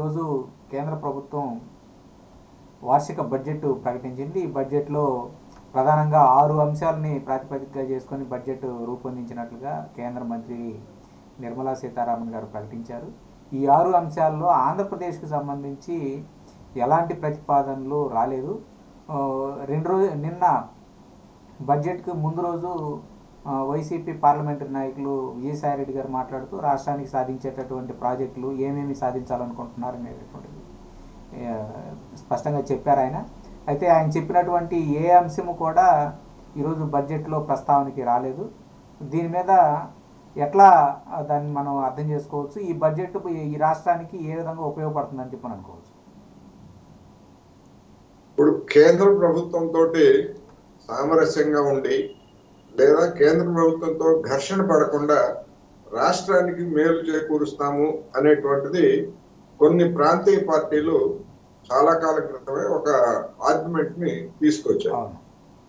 ఈరోజు కేంద్ర ప్రభుత్వం వార్షిక బడ్జెట్ ప్రకటించింది ఈ బడ్జెట్లో ప్రధానంగా ఆరు అంశాలని ప్రాతిపదికగా చేసుకొని బడ్జెట్ రూపొందించినట్లుగా కేంద్ర మంత్రి నిర్మలా సీతారామన్ గారు ప్రకటించారు ఈ ఆరు అంశాల్లో ఆంధ్రప్రదేశ్కు సంబంధించి ఎలాంటి ప్రతిపాదనలు రాలేదు ఆ, రెండు రోజు నిన్న బడ్జెట్కి ముందు రోజు ఆ, వైసీపీ పార్లమెంటరీ నాయకులు విజయసాయిరెడ్డి గారు మాట్లాడుతూ రాష్ట్రానికి సాధించేటటువంటి ప్రాజెక్టులు ఏమేమి సాధించాలనుకుంటున్నారు అనేటటువంటిది ఆ, స్పష్టంగా చెప్పారు ఆయన అయితే ఆయన చెప్పినటువంటి ఏ అంశము కూడా ఈరోజు బడ్జెట్లో ప్రస్తావనకి రాలేదు దీని మీద ఎట్లా ఆ, దాన్ని మనం అర్థం చేసుకోవచ్చు ఈ బడ్జెట్ ఈ రాష్ట్రానికి ఏ విధంగా ఉపయోగపడుతుందని చెప్పి మనం అనుకోవచ్చు ఇప్పుడు కేంద్ర ప్రభుత్వంతో సామరస్యంగా ఉండి లేదా కేంద్ర ప్రభుత్వంతో ఘర్షణ పడకుండా రాష్ట్రానికి మేలు చేకూరుస్తాము అనేటువంటిది కొన్ని ప్రాంతీయ పార్టీలు చాలా కాలం క్రితమే ఒక ఆర్గ్యుమెంట్ ని తీసుకొచ్చారు అవును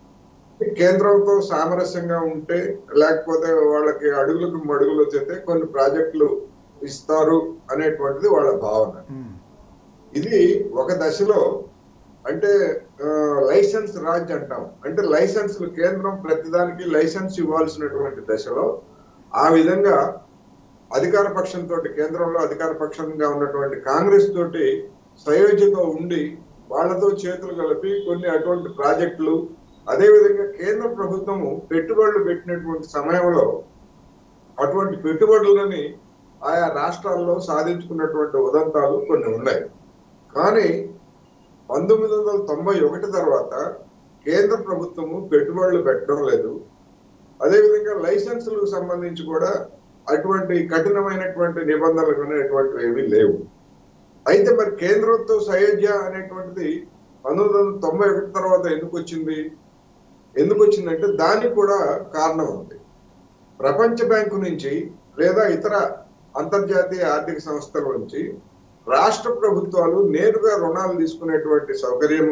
కేంద్రంతో సామరస్యంగా ఉంటే లేకపోతే వాళ్ళకి అడుగులకు మడుగులు వచ్చేస్తే కొన్ని ప్రాజెక్టులు ఇస్తారు అనేటువంటిది వాళ్ళ భావన ఉమ్. ఇది ఒక దశలో అంటే ఆ, లైసెన్స్ రాజ్ అంటాం అంటే లైసెన్స్ కేంద్రం ప్రతిదానికి లైసెన్స్ ఇవ్వాల్సినటువంటి దశలో ఆ విధంగా అధికార పక్షంతో కేంద్రంలో అధికార పక్షంగా ఉన్నటువంటి కాంగ్రెస్ తోటి సయోధ్యతో ఉండి వాళ్ళతో చేతులు కలిపి కొన్ని అటువంటి ప్రాజెక్టులు అదేవిధంగా కేంద్ర ప్రభుత్వము పెట్టుబడులు పెట్టినటువంటి సమయంలో అటువంటి పెట్టుబడులని ఆయా రాష్ట్రాల్లో సాధించుకున్నటువంటి ఉదంతాలు కొన్ని ఉన్నాయి కానీ పంతొమ్మిది వందల తొంభై ఒకటి తర్వాత కేంద్ర ప్రభుత్వము పెట్టుబడులు పెట్టడం లేదు అదేవిధంగా లైసెన్సులకు సంబంధించి కూడా అటువంటి కఠినమైనటువంటి నిబంధనలు అనేటువంటివి ఏమీ లేవు అయితే మరి కేంద్రంతో సయోధ్య అనేటువంటిది పంతొమ్మిది వందల తొంభై ఒకటి తర్వాత ఎందుకు వచ్చింది ఎందుకు వచ్చిందంటే దానికి కూడా కారణం ఉంది ప్రపంచ బ్యాంకు నుంచి లేదా ఇతర అంతర్జాతీయ ఆర్థిక సంస్థల నుంచి రాష్ట్ర ప్రభుత్వాలు నేరుగా రుణాలు తీసుకునేటువంటి సౌకర్యము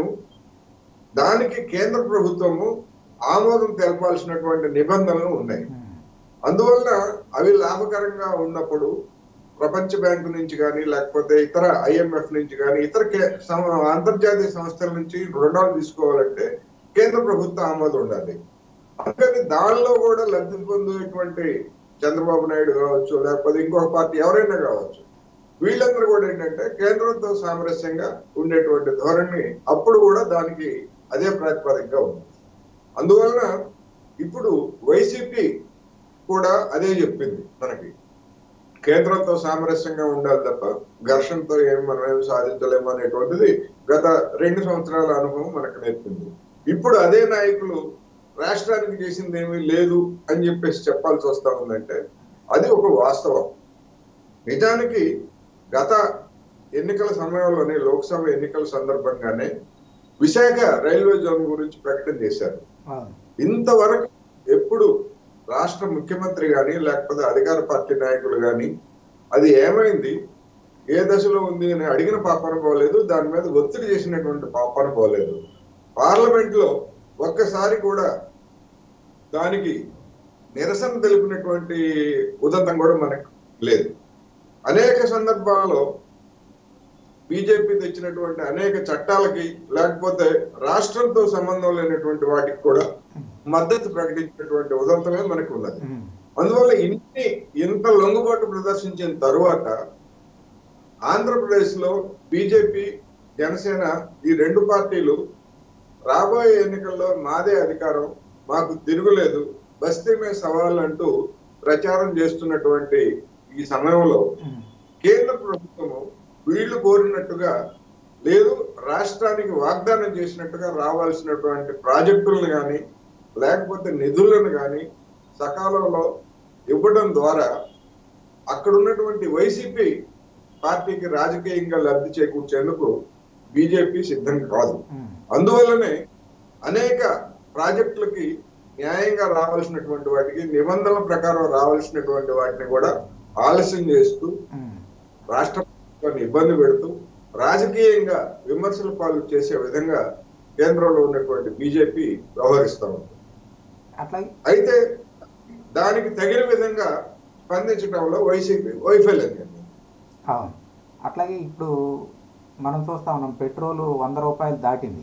దానికి కేంద్ర ప్రభుత్వము ఆమోదం తెలపాల్సినటువంటి నిబంధనలు ఉన్నాయి ఉమ్. అందువల్ల అవి లాభకరంగా ఉన్నప్పుడు ప్రపంచ బ్యాంకు నుంచి కానీ లేకపోతే ఇతర ఐఎంఎఫ్ నుంచి కానీ ఇతర కే- సం- అంతర్జాతీయ సంస్థల నుంచి రుణాలు తీసుకోవాలంటే కేంద్ర ప్రభుత్వ ఆమోదం ఉండాలి అందుకని దానిలో కూడా లబ్ధి పొందేటువంటి చంద్రబాబు నాయుడు కావచ్చు లేకపోతే ఇంకొక పార్టీ ఎవరైనా కావచ్చు వీళ్ళందరూ కూడా ఏంటంటే కేంద్రంతో సామరస్యంగా ఉండేటువంటి ధోరణి అప్పుడు కూడా దానికి అదే ప్రాతిపదికగా ఉంది అందువలన ఇప్పుడు వైసీపీ కూడా అదే చెప్పింది మనకి కేంద్రంతో సామరస్యంగా ఉండాలి తప్ప ఘర్షణతో ఏమి మనం ఏమి సాధించలేము అనేటువంటిది గత రెండు సంవత్సరాల అనుభవం మనకు నేర్పింది ఇప్పుడు అదే నాయకులు రాష్ట్రానికి చేసింది ఏమీ లేదు అని చెప్పేసి చెప్పాల్సి వస్తా ఉందంటే అది ఒక వాస్తవం నిజానికి గత ఎన్నికల సమయంలోనే లోక్సభ ఎన్నికల సందర్భంగానే విశాఖ రైల్వే జోన్ గురించి ప్రకటన చేశారు అవును ఇంతవరకు ఎప్పుడు రాష్ట్ర ముఖ్యమంత్రి గాని లేకపోతే అధికార పార్టీ నాయకులు గాని అది ఏమైంది ఏ దశలో ఉంది అని అడిగిన పాపన పోలేదు దాని మీద ఒత్తిడి చేసినటువంటి పాపన పోలేదు పార్లమెంట్ లో ఒక్కసారి కూడా దానికి నిరసన తెలిపినటువంటి ఉదంతం కూడా మనకు లేదు అనేక సందర్భాల్లో బీజేపీ తెచ్చినటువంటి అనేక చట్టాలకి లేకపోతే రాష్ట్రంతో సంబంధం లేనటువంటి వాటికి కూడా మద్దతు ప్రకటించినటువంటి ఉదంతమే మనకు ఉన్నది ఉమ్. అందువల్ల ఇన్ని ఇంత లొంగుబాటు ప్రదర్శించిన తరువాత ఆంధ్రప్రదేశ్ లో బీజేపీ జనసేన ఈ రెండు పార్టీలు రాబోయే ఎన్నికల్లో మాదే అధికారం మాకు తిరుగులేదు బస్తీ మే సవాల్ అంటూ ప్రచారం చేస్తున్నటువంటి ఈ సమయంలో ఉమ్. కేంద్ర ప్రభుత్వము వీళ్ళు కోరినట్టుగా లేదు రాష్ట్రానికి వాగ్దానం చేసినట్టుగా రావాల్సినటువంటి ప్రాజెక్టులను కానీ లేకపోతే నిధులను కానీ సకాలంలో ఇవ్వడం ద్వారా అక్కడ ఉన్నటువంటి వైసీపీ పార్టీకి రాజకీయంగా లబ్ధి చేకూర్చేందుకు బీజేపీ సిద్ధం కాదు ఉమ్. అందువల్లనే అనేక ప్రాజెక్టులకి న్యాయంగా రావాల్సినటువంటి వాటికి నిబంధనల ప్రకారం రావాల్సినటువంటి వాటిని కూడా ఆలస్యం చేస్తూ ఉమ్. రాష్ట్ర ప్రభుత్వాన్ని ఇబ్బంది పెడుతూ రాజకీయంగా విమర్శల పాలు చేసే విధంగా కేంద్రంలో ఉన్నటువంటి బీజేపీ వ్యవహరిస్తా ఉంది అట్లాగే అయితే దానికి తగిన విధంగా స్పందించడంలో వైసీపీ వైఫల్యం చెందింది అవును అట్లాగే ఇప్పుడు మనం చూస్తా ఉన్నాం పెట్రోల్ వంద రూపాయలు దాటింది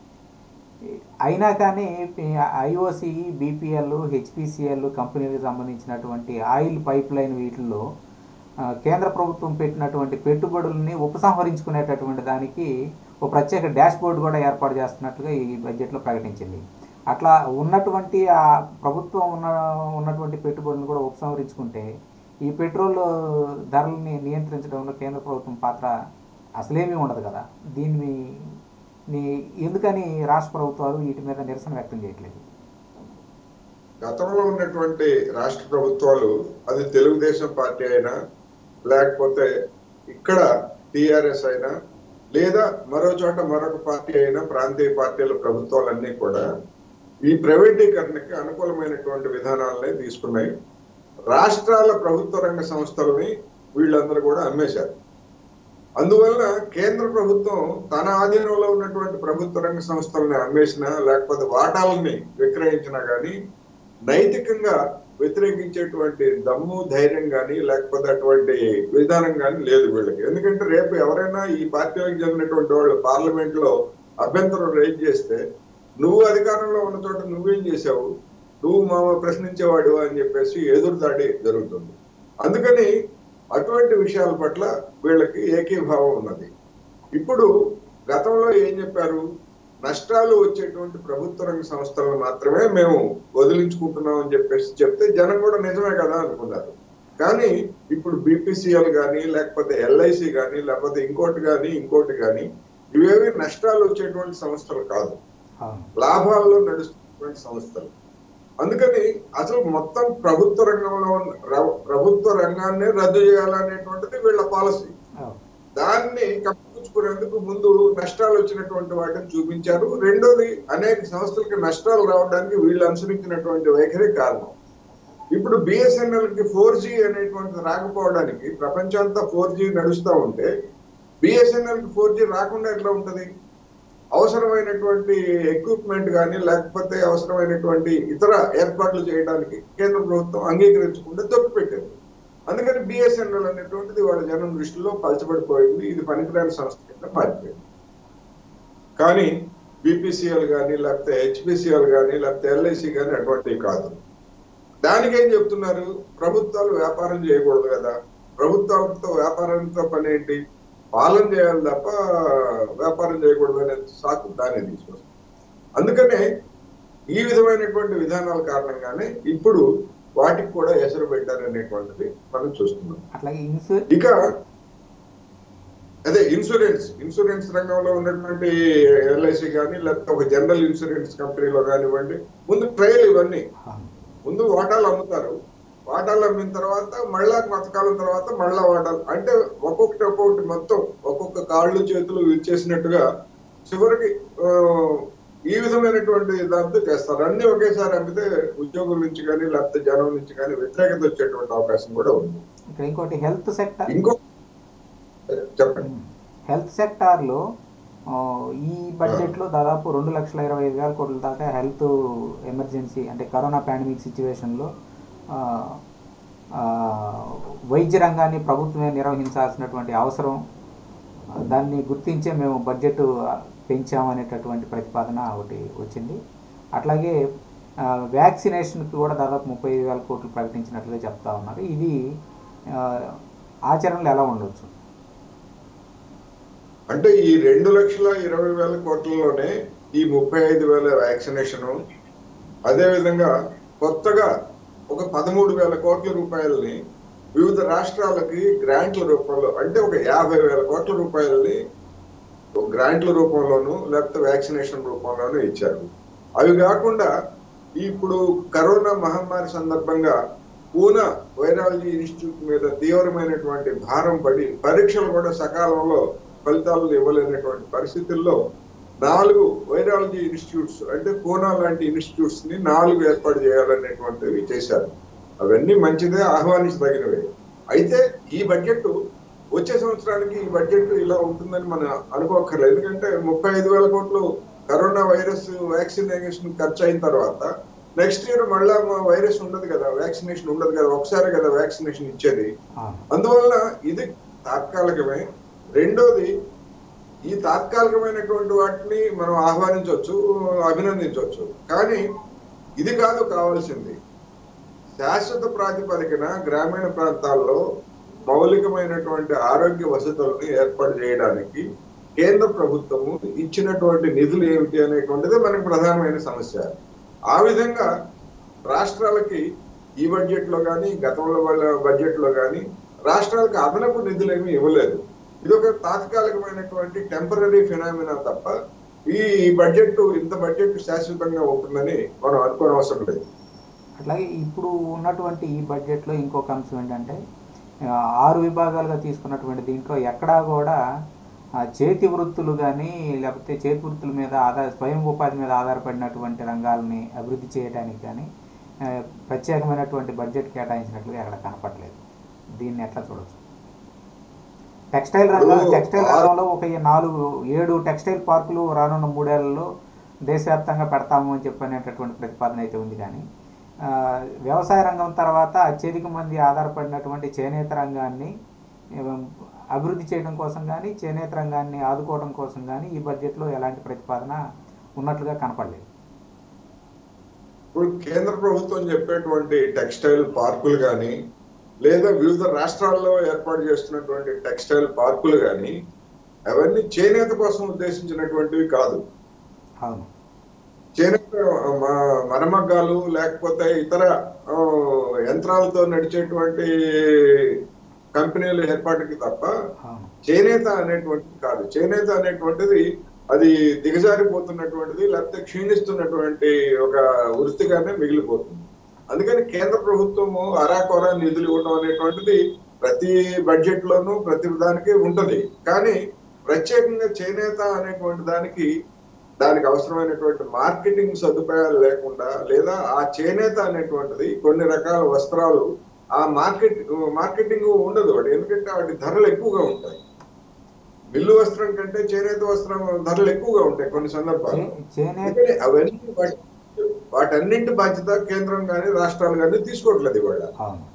అయినా కానీ ఐఓసి బీపీఎల్ హెచ్పిసిఎల్ కంపెనీలకు సంబంధించినటువంటి ఆయిల్ పైప్ లైన్ వీటిల్లో ఆ, కేంద్ర ప్రభుత్వం పెట్టినటువంటి పెట్టుబడుల్ని ఉపసంహరించుకునేటటువంటి దానికి ఒక ప్రత్యేక డాష్ బోర్డు కూడా ఏర్పాటు చేస్తున్నట్లుగా ఈ బడ్జెట్లో ప్రకటించింది అట్లా ఉన్నటువంటి ఆ ప్రభుత్వం ఉన్న ఉన్నటువంటి పెట్టుబడులను కూడా ఉపసంహరించుకుంటే ఈ పెట్రోల్ ధరల్ని నియంత్రించడంలో కేంద్ర ప్రభుత్వం పాత్ర అసలేమీ ఉండదు కదా దీన్ని నీ- ఎందుకని రాష్ట్ర ప్రభుత్వాలు వీటి మీద నిరసన వ్యక్తం చేయట్లేదు గతంలో ఉన్నటువంటి రాష్ట్ర ప్రభుత్వాలు అది తెలుగుదేశం పార్టీ అయినా లేకపోతే ఇక్కడ టిఆర్ఎస్ అయినా లేదా మరో చోట మరొక పార్టీ అయినా ప్రాంతీయ పార్టీల ప్రభుత్వాలన్నీ కూడా ఈ ప్రైవేటీకరణకి అనుకూలమైనటువంటి విధానాలనే తీసుకున్నాయి రాష్ట్రాల ప్రభుత్వ రంగ సంస్థలని వీళ్ళందరూ కూడా అమ్మేశారు అందువల్ల కేంద్ర ప్రభుత్వం తన ఆధీనంలో ఉన్నటువంటి ప్రభుత్వ రంగ సంస్థలని అమ్మేసినా లేకపోతే వాటాలని విక్రయించినా కానీ నైతికంగా వ్యతిరేకించేటువంటి దమ్ము ధైర్యం కానీ లేకపోతే అటువంటి విధానం కానీ లేదు వీళ్ళకి ఎందుకంటే రేపు ఎవరైనా ఈ పార్టీలకు చెందినటువంటి వాళ్ళు పార్లమెంట్ లో అభ్యంతరం రైజ్ చేస్తే నువ్వు అధికారంలో ఉన్న చోట నువ్వేం చేశావు నువ్వు మా ప్రశ్నించేవాడు అని చెప్పేసి ఎదురుదాడి జరుగుతుంది అందుకని అటువంటి విషయాల పట్ల వీళ్ళకి ఏకీభావం ఉన్నది ఇప్పుడు గతంలో ఏం చెప్పారు నష్టాలు వచ్చేటువంటి ప్రభుత్వ రంగ సంస్థలను మాత్రమే మేము వదిలించుకుంటున్నాం అని చెప్పేసి చెప్తే జనం కూడా నిజమే కదా అనుకున్నారు కానీ ఇప్పుడు బీపీసీఎల్ కానీ లేకపోతే ఎల్ఐసి కానీ లేకపోతే ఇంకోటి కానీ ఇంకోటి కానీ ఇవేవి నష్టాలు వచ్చేటువంటి సంస్థలు కాదు అవును లాభాల్లో నడుస్తున్నటువంటి సంస్థలు అందుకని అసలు మొత్తం ప్రభుత్వ రంగంలో ఉన్న- ర- ప్రభుత్వ రంగాన్ని రద్దు చేయాలనేటువంటిది వీళ్ళ పాలసీ అవును దాన్ని కప్పించుకునేందుకు ముందు నష్టాలు వచ్చినటువంటి వాటిని చూపించారు రెండోది అనేక సంస్థలకి నష్టాలు రావడానికి వీళ్ళు అనుసరించినటువంటి వైఖరి కారణం ఇప్పుడు బిఎస్ఎన్ఎల్ కి ఫోర్ జీ అనేటువంటిది రాకపోవడానికి ప్రపంచం ఫోర్ జీ నడుస్తూ ఉంటే బిఎస్ఎన్ఎల్ కి ఫోర్ జీ రాకుండా ఎట్లా ఉంటది అవసరమైనటువంటి ఎక్విప్మెంట్ కానీ లేకపోతే అవసరమైనటువంటి ఇతర ఏర్పాట్లు చేయడానికి కేంద్ర ప్రభుత్వం అంగీకరించకుండా తొక్కిపెట్టింది అందుకని బిఎస్ఎన్ఎల్ అనేటువంటిది వాళ్ళ జనం దృష్టిలో పలచబడిపోయింది ఇది పనికిరాని సంస్థ కింద మారిపోయింది కానీ బీపీసీఎల్ కానీ లేకపోతే హెచ్పిసిఎల్ కానీ లేకపోతే ఎల్ఐసి కానీ అటువంటివి కాదు దానికి ఏం చెప్తున్నారు ప్రభుత్వాలు వ్యాపారం చేయకూడదు కదా ప్రభుత్వాలతో వ్యాపారంతో పని ఏంటి పాలన చేయాలి తప్ప వ్యాపారం చేయకూడదు అనే సాకు దాన్ని తీసుకొస్తుంది అందుకనే ఈ విధమైనటువంటి విధానాల కారణంగానే ఇప్పుడు వాటికి కూడా ఎసరు పెట్టారనేటువంటిది మనం చూస్తున్నాం అట్లాగే ఇన్సూ ఇక అదే ఇన్సూరెన్స్ ఇన్సూరెన్స్ రంగంలో ఉన్నటువంటి ఎల్ఐసి కానీ లేకపోతే ఒక జనరల్ ఇన్సూరెన్స్ కంపెనీలో కానివ్వండి ముందు ట్రయల్ ఇవన్నీ అవును ముందు వాటాలు అమ్ముతారు వాటాలు అమ్మిన తర్వాత మళ్ళా కొంతకాలం తర్వాత మళ్ళా వాటాలు అంటే ఒక్కొక్కటి ఒక్కొక్కటి మొత్తం ఒక్కొక్క కాళ్ళు చేతులు ఇచ్చేసినట్టుగా చివరికి ఆ, ఈ విధమైనటువంటి దాంతో చేస్తారు అన్ని ఒకేసారి అమ్మితే ఉద్యోగుల నుంచి కానీ లేకపోతే జనం నుంచి కానీ వ్యతిరేకత వచ్చేటువంటి అవకాశం కూడా ఉంది ఇక్కడ ఇంకోటి హెల్త్ సెక్టర్ ఇంకో చెప్పండి హెల్త్ సెక్టార్లో ఆ, ఈ బడ్జెట్లో దాదాపు రెండు లక్షల ఇరవై ఐదు వేల కోట్ల దాకా హెల్త్ ఎమర్జెన్సీ అంటే కరోనా పాండమిక్ సిచ్యువేషన్లో ఆ, ఆ, వైద్య రంగాన్ని ప్రభుత్వమే నిర్వహించాల్సినటువంటి అవసరం ఆ, దాన్ని గుర్తించే మేము బడ్జెట్ పెంచామనేటటువంటి ప్రతిపాదన ఒకటి వచ్చింది అట్లాగే ఆ, వ్యాక్సినేషన్కి కూడా దాదాపు ముప్పై ఐదు వేల కోట్లు ప్రకటించినట్లుగా చెప్తా ఉన్నారు ఇది ఆ, ఆచరణలో ఎలా ఉండొచ్చు అంటే ఈ రెండు లక్షల ఇరవై వేల కోట్లలోనే ఈ ముప్పై ఐదు వేల వ్యాక్సినేషన్ అదే విధంగా కొత్తగా ఒక పదమూడు వేల కోట్ల రూపాయలని వివిధ రాష్ట్రాలకి గ్రాంట్ల రూపంలో అంటే ఒక యాభై వేల కోట్ల రూపాయలని ఒక గ్రాంట్ల రూపంలోనూ లేకపోతే వ్యాక్సినేషన్ రూపంలోనూ ఇచ్చారు అవి కాకుండా ఇప్పుడు కరోనా మహమ్మారి సందర్భంగా పూనా వైరాలజీ ఇన్స్టిట్యూట్ మీద తీవ్రమైనటువంటి భారం పడి పరీక్షలు కూడా సకాలంలో ఫలితాలు ఇవ్వలేనటువంటి పరిస్థితుల్లో నాలుగు వైరాలజీ ఇన్స్టిట్యూట్స్ అంటే పూనా లాంటి ఇన్స్టిట్యూట్స్ ని నాలుగు ఏర్పాటు చేయాలనేటువంటివి చేశారు అవన్నీ మంచిదే ఆహ్వానించదగినవే అయితే ఈ బడ్జెట్ వచ్చే సంవత్సరానికి ఈ బడ్జెట్ ఇలా ఉంటుందని మనం అనుకోకర్లేదు ఎందుకంటే ముప్పై ఐదు వేల కోట్లు కరోనా వైరస్ వ్యాక్సినేషన్ ఖర్చు అయిన తర్వాత నెక్స్ట్ ఇయర్ మళ్ళా వైరస్ ఉండదు కదా వ్యాక్సినేషన్ ఉండదు కదా ఒకసారి కదా వ్యాక్సినేషన్ ఇచ్చేది అవును అందువల్ల ఇది తాత్కాలికమే రెండోది ఈ తాత్కాలికమైనటువంటి వాటిని మనం ఆహ్వానించవచ్చు అభినందించవచ్చు కానీ ఇది కాదు కావాల్సింది శాశ్వత ప్రాతిపదికన గ్రామీణ ప్రాంతాల్లో మౌలికమైనటువంటి ఆరోగ్య వసతులను ఏర్పాటు చేయడానికి కేంద్ర ప్రభుత్వము ఇచ్చినటువంటి నిధులు ఏమిటి అనేటువంటిది మనకి ప్రధానమైన సమస్య ఆ విధంగా రాష్ట్రాలకి ఈ బడ్జెట్ లో కానీ గతంలో వాళ్ళ బడ్జెట్ లో కానీ రాష్ట్రాలకు అదనపు నిధులు ఏమీ ఇవ్వలేదు ఇది ఒక తాత్కాలికమైనటువంటి టెంపరీ ఫినామినా తప్ప ఈ బడ్జెట్ ఇంత బడ్జెట్ శాశ్వతంగా ఉంటుందని మనం అనుకోనవసరం లేదు అట్లాగే ఇప్పుడు ఉన్నటువంటి ఈ బడ్జెట్లో ఇంకొక అంశం ఏంటంటే ఆ, ఆరు విభాగాలుగా తీసుకున్నటువంటి దీంట్లో ఎక్కడా కూడా ఆ, చేతి వృత్తులు కానీ లేకపోతే చేతి వృత్తుల మీద ఆధార స్వయం ఉపాధి మీద ఆధారపడినటువంటి రంగాలని అభివృద్ధి చేయడానికి కానీ ఆ, ప్రత్యేకమైనటువంటి బడ్జెట్ కేటాయించినట్లుగా ఎక్కడ కనపడలేదు దీన్ని ఎట్లా చూడొచ్చు టెక్స్టైల్ రంగం ఇప్పుడు టెక్స్టైల్ ఆరు- రంగంలో ఒక ఈ నాలుగు ఏడు టెక్స్టైల్ పార్కులు రానున్న మూడేళ్లలో దేశవ్యాప్తంగా పెడతాము అని చెప్పనేటటువంటి ప్రతిపాదన అయితే ఉంది కానీ ఆ, వ్యవసాయ రంగం తర్వాత అత్యధిక మంది ఆధారపడినటువంటి చేనేత రంగాన్ని ఏం, అభివృద్ధి చేయడం కోసం కానీ చేనేత రంగాన్ని ఆదుకోవడం కోసం కానీ ఈ బడ్జెట్లో ఎలాంటి ప్రతిపాదన ఉన్నట్లుగా కనపడలేదు ఇప్పుడు కేంద్ర ప్రభుత్వం చెప్పేటువంటి టెక్స్టైల్ పార్కులు కానీ లేదా వివిధ రాష్ట్రాల్లో ఏర్పాటు చేస్తున్నటువంటి టెక్స్టైల్ పార్కులు కానీ అవన్నీ చేనేత కోసం ఉద్దేశించినటువంటివి కాదు అవును చేనేత మ- మరమగ్గాలు లేకపోతే ఇతర ఆ, యంత్రాలతో నడిచేటువంటి కంపెనీల ఏర్పాటుకి తప్ప అవును చేనేత అనేటువంటిది కాదు చేనేత అనేటువంటిది అది దిగజారిపోతున్నటువంటిది లేకపోతే క్షీణిస్తున్నటువంటి ఒక వృత్తిగానే మిగిలిపోతుంది అందుకని కేంద్ర ప్రభుత్వము అరాకొర నిధులు ఇవ్వడం అనేటువంటిది ప్రతి బడ్జెట్ లోనూ ప్రతి దానికి ఉంటది కానీ ప్రత్యేకంగా చేనేత అనేటువంటి దానికి దానికి అవసరమైనటువంటి మార్కెటింగ్ సదుపాయాలు లేకుండా లేదా ఆ చేనేత అనేటువంటిది కొన్ని రకాల వస్త్రాలు ఆ మార్కెట్ మార్కెటింగ్ ఉండదు వాటి ఎందుకంటే వాటి ధరలు ఎక్కువగా ఉంటాయి మిల్లు వస్త్రం కంటే చేనేత వస్త్రం ధరలు ఎక్కువగా ఉంటాయి కొన్ని సందర్భాలు చే- చేనేత అందుకని అవన్నీ వాటి- వాటన్నింటి బాధ్యత కేంద్రం కానీ రాష్ట్రాలు కానీ తీసుకోవట్లేదు ఇవాళ అవును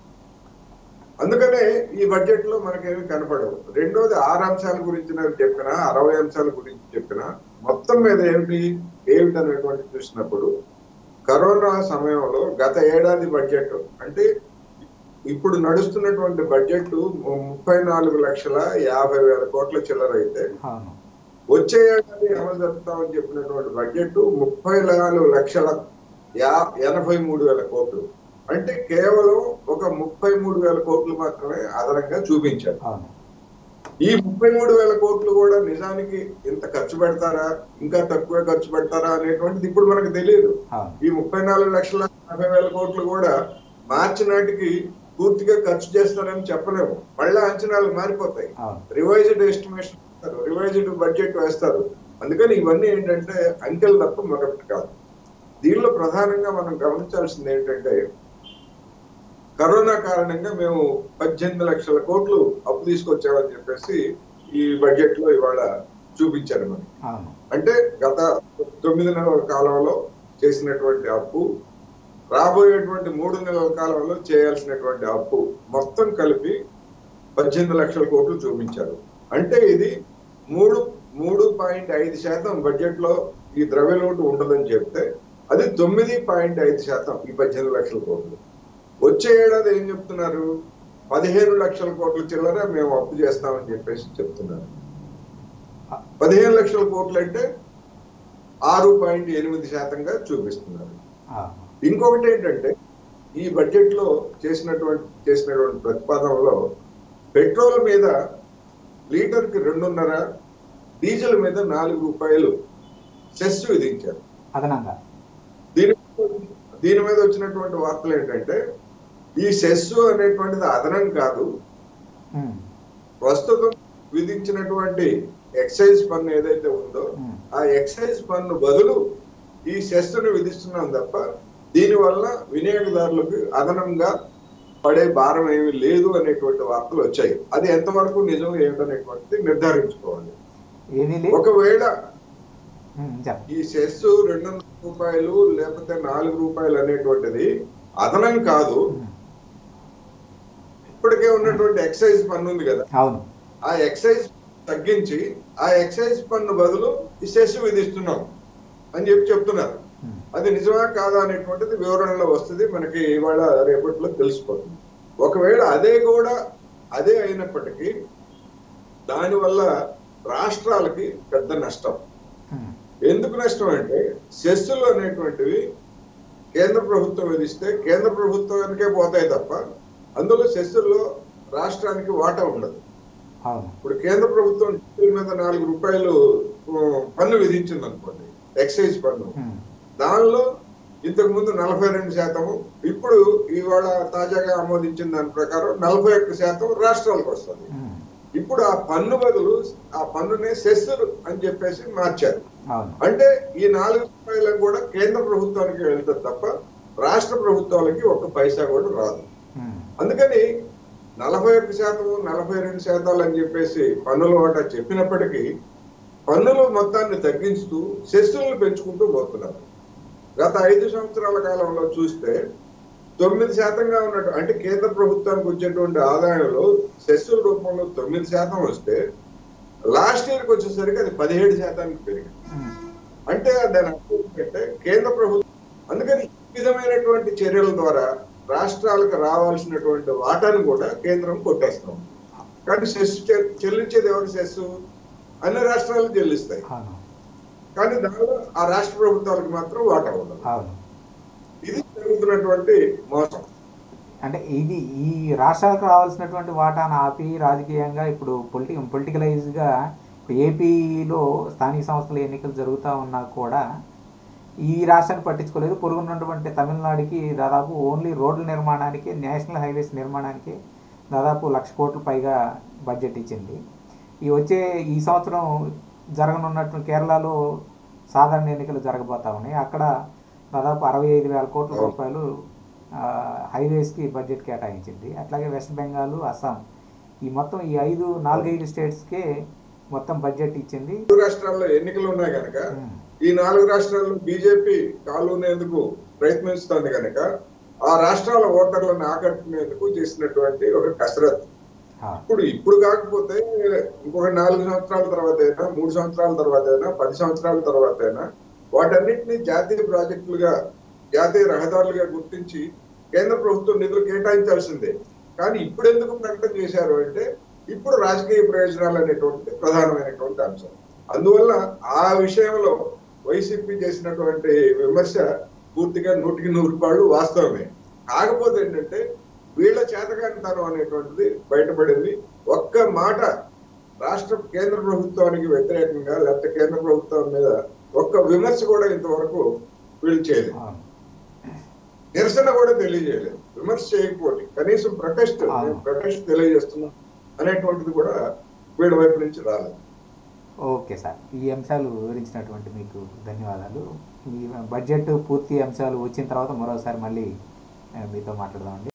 అందుకనే ఈ బడ్జెట్ లో మనకేమి కనపడవు రెండోది ఆరు అంశాల గురించి నేను చెప్పిన అరవై అంశాల గురించి చెప్పిన మొత్తం మీద ఏమిటి ఏమిటి అనేటువంటి చూసినప్పుడు కరోనా సమయంలో గత ఏడాది బడ్జెట్ అంటే ఇప్పుడు నడుస్తున్నటువంటి బడ్జెట్ ముప్పై నాలుగు లక్షల యాభై వేల కోట్ల చిల్లర అయితే అవును వచ్చే ఏడాది అమలు జరుపుతామని చెప్పినటువంటి బడ్జెట్ ముప్పై నాలుగు లక్షల యా ఎనభై మూడు వేల కోట్లు అంటే కేవలం ఒక ముప్పై మూడు వేల కోట్లు మాత్రమే అదనంగా చూపించారు అవును ఈ ముప్పై మూడు వేల కోట్లు కూడా నిజానికి ఇంత ఖర్చు పెడతారా ఇంకా తక్కువ ఖర్చు పెడతారా అనేటువంటిది ఇప్పుడు మనకు తెలియదు అవును ఈ ముప్పై నాలుగు లక్షల యాభై వేల కోట్లు కూడా మార్చి నాటికి పూర్తిగా ఖర్చు చేస్తారని చెప్పలేము మళ్ళా అంచనాలు మారిపోతాయి అవును రివైజ్డ్ ఎస్టిమేషన్ వేస్తారు రివైజ్డ్ బడ్జెట్ వేస్తారు అందుకని ఇవన్నీ ఏంటంటే అంకెలు తప్ప మరొకటి కాదు దీనిలో ప్రధానంగా మనం గమనించాల్సింది ఏంటంటే కరోనా కారణంగా మేము పద్దెనిమిది లక్షల కోట్లు అప్పు తీసుకొచ్చామని చెప్పేసి ఈ బడ్జెట్ లో ఇవాళ చూపించారు మనకి అవును అంటే గత తొమ్మిది నెలల కాలంలో చేసినటువంటి అప్పు రాబోయేటువంటి మూడు నెలల కాలంలో చేయాల్సినటువంటి అప్పు మొత్తం కలిపి పద్దెనిమిది లక్షల కోట్లు చూపించారు అంటే ఇది మూడు మూడు పాయింట్ ఐదు శాతం బడ్జెట్ లో ఈ ద్రవ్య లోటు ఉండదని చెప్తే అది తొమ్మిది పాయింట్ ఐదు శాతం ఈ పద్దెనిమిది లక్షల కోట్లు వచ్చే ఏడాది ఏం చెప్తున్నారు పదిహేను లక్షల కోట్ల చిల్లర మేము అప్పు చేస్తామని చెప్పేసి చెప్తున్నారు పదిహేను లక్షల కోట్లు అంటే ఆరు పాయింట్ ఎనిమిది శాతంగా చూపిస్తున్నారు అవును ఇంకొకటి ఏంటంటే ఈ బడ్జెట్ లో చేసినటువంటి చేసినటువంటి ప్రతిపాదనలో పెట్రోల్ మీద లీటర్ కి రెండున్నర డీజిల్ మీద నాలుగు రూపాయలు సెస్ విధించారు అదనంగా దీని దీని మీద వచ్చినటువంటి వార్తలు ఏంటంటే ఈ సెస్ అనేటువంటిది అదనం కాదు ఉమ్, ప్రస్తుతం విధించినటువంటి ఎక్సైజ్ పన్ను ఏదైతే ఉందో ఉమ్, ఆ ఎక్సైజ్ పన్ను బదులు ఈ సెస్సును విధిస్తున్నాం తప్ప దీనివల్ల వినియోగదారులకు అదనంగా పడే భారం ఏమీ లేదు అనేటువంటి వార్తలు వచ్చాయి అది ఎంతవరకు నిజం ఏమిటనేటువంటిది నిర్ధారించుకోవాలి ఏమీ లేదు ఒకవేళ ఉమ్, చెప్పండి ఈ సెస్ రెండు రూపాయలు లేకపోతే నాలుగు రూపాయలు అనేటువంటిది అదనం కాదు ఉమ్, ఇప్పటికే ఉన్నటువంటి ఎక్సైజ్ పన్ను ఉంది కదా అవును ఆ ఎక్సైజ్ తగ్గించి ఆ ఎక్సైజ్ పన్ను బదులు ఈ సెస్ విధిస్తున్నాం అని చెప్పి చెప్తున్నారు ఉమ్, అది నిజమా కాదా అనేటువంటిది వివరణలో వస్తుంది మనకి ఇవాళ రేపట్లో తెలిసిపోతుంది ఒకవేళ అదే కూడా అదే అయినప్పటికీ దానివల్ల రాష్ట్రాలకి పెద్ద నష్టం ఉమ్, ఎందుకు నష్టం అంటే సెస్సులు అనేటువంటివి కేంద్ర ప్రభుత్వం విధిస్తే కేంద్ర ప్రభుత్వానికే పోతాయి తప్ప అందులో సెస్సుల్లో రాష్ట్రానికి వాటా ఉండదు అవును ఇప్పుడు కేంద్ర ప్రభుత్వం డీజిల్ మీద నాలుగు రూపాయలు ఆ, పన్ను విధించింది అనుకోండి ఎక్సైజ్ పన్ను ఉమ్, దానిలో ఇంతకు ముందు నలభై రెండు శాతము ఇప్పుడు ఇవాళ తాజాగా ఆమోదించిన దాని ప్రకారం నలభై ఒక్క శాతం రాష్ట్రాలకు వస్తుంది ఉమ్, ఇప్పుడు ఆ పన్ను బదులు ఆ పన్నునే సెస్ అని చెప్పేసి మార్చారు అవును అంటే ఈ నాలుగు రూపాయలకు కూడా కేంద్ర ప్రభుత్వానికి వెళ్తుంది తప్ప రాష్ట్ర ప్రభుత్వాలకి ఒక్క పైసా కూడా రాదు ఉమ్, అందుకని నలభై ఒక్క శాతం నలభై రెండు శాతాలు అని చెప్పేసి పన్నుల వాటా చెప్పినప్పటికీ పన్నుల మొత్తాన్ని తగ్గించుతూ సెస్సులను పెంచుకుంటూ పోతున్నారు గత ఐదు సంవత్సరాల కాలంలో చూస్తే తొమ్మిది శాతంగా ఉన్నట్టు అంటే కేంద్ర ప్రభుత్వానికి వచ్చేటువంటి ఆదాయంలో సెస్సుల రూపంలో తొమ్మిది శాతం వస్తే లాస్ట్ ఇయర్కి వచ్చేసరికి అది పదిహేడు శాతానికి పెరిగింది ఉమ్, అంటే దాని అర్థం ఏంటంటే కేంద్ర ప్రభుత్వం అందుకని ఈ విధమైనటువంటి చర్యల ద్వారా రాష్ట్రాలకు రావాల్సినటువంటి వాటాను కూడా కేంద్రం కొట్టేస్తాం కానీ సెస్ చె- చెల్లించేది ఎవరు సెస్ అన్ని రాష్ట్రాలు చెల్లిస్తాయి అవును కానీ దానిలో ఆ రాష్ట్ర ప్రభుత్వాలకు మాత్రం వాటా ఉండదు అవును ఇది జరుగుతున్నటువంటి మోసం అంటే ఇది ఈ రాష్ట్రాలకు రావాల్సినటువంటి వాటాను ఆపి రాజకీయంగా ఇప్పుడు పొలిటి పొలిటికలైజ్గా ఇప్పుడు ఏపీలో స్థానిక సంస్థల ఎన్నికలు జరుగుతూ ఉన్నా కూడా ఈ రాష్ట్రాన్ని పట్టించుకోలేదు పొరుగున్నటువంటి తమిళనాడుకి దాదాపు ఓన్లీ రోడ్ల నిర్మాణానికి నేషనల్ హైవేస్ నిర్మాణానికి దాదాపు లక్ష కోట్ల పైగా బడ్జెట్ ఇచ్చింది ఈ వచ్చే ఈ సంవత్సరం జరగనున్నట్టు కేరళలో సాధారణ ఎన్నికలు జరగబోతా ఉన్నాయి అక్కడ దాదాపు అరవై ఐదు వేల కోట్ల రూపాయలు ఆ, హైవేస్కి బడ్జెట్ కేటాయించింది అట్లాగే వెస్ట్ బెంగాల్ అస్సాం ఈ మొత్తం ఈ ఐదు నాలుగైదు స్టేట్స్కే మొత్తం బడ్జెట్ ఇచ్చింది నాలుగు రాష్ట్రాల్లో ఎన్నికలు ఉన్నాయి కనుక ఉమ్, ఈ నాలుగు రాష్ట్రాల్లో బీజేపీ కాలునేందుకు ప్రయత్నిస్తోంది కనుక ఆ రాష్ట్రాల ఓటర్లను ఆకట్టుకునేందుకు చేసినటువంటి ఒక కసరత్ ఆ, ఇప్పుడు ఇప్పుడు కాకపోతే ఇంకొక నాలుగు సంవత్సరాల తర్వాత అయినా మూడు సంవత్సరాల తర్వాత అయినా పది సంవత్సరాల తర్వాత అయినా వాటన్నిటిని జాతీయ ప్రాజెక్టులుగా జాతీయ రహదారులుగా గుర్తించి కేంద్ర ప్రభుత్వం నిధులు కేటాయించాల్సిందే కానీ ఇప్పుడు ఎందుకు ప్రకటన చేశారు అంటే ఇప్పుడు రాజకీయ ప్రయోజనాలు అనేటువంటి ప్రధానమైనటువంటి అంశం అందువల్ల ఆ విషయంలో వైసీపీ చేసినటువంటి విమర్శ పూర్తిగా నూటికి నూరు రూపాయలు వాస్తవమే కాకపోతే ఏంటంటే వీళ్ళ చేతకానితనం అనేటువంటిది బయటపడింది ఒక్క మాట రాష్ట్ర కేంద్ర ప్రభుత్వానికి వ్యతిరేకంగా లేకపోతే కేంద్ర ప్రభుత్వం మీద ఒక్క విమర్శ కూడా ఇంతవరకు వీళ్ళు చేయలేదు అవును నిరసన కూడా తెలియజేయలేదు విమర్శ చేయకపోతే కనీసం ప్రొటెస్ట్ అవును. ప్రొటెస్ట్ తెలియజేస్తున్నాం అనేటువంటిది కూడా వీళ్ళ వైపు నుంచి రాలేదు ఓకే సార్ ఈ అంశాలు వివరించినటువంటి మీకు ధన్యవాదాలు ఈ బడ్జెట్ పూర్తి అంశాలు వచ్చిన తర్వాత మరోసారి మళ్ళీ ఆ, మీతో మాట్లాడదామండి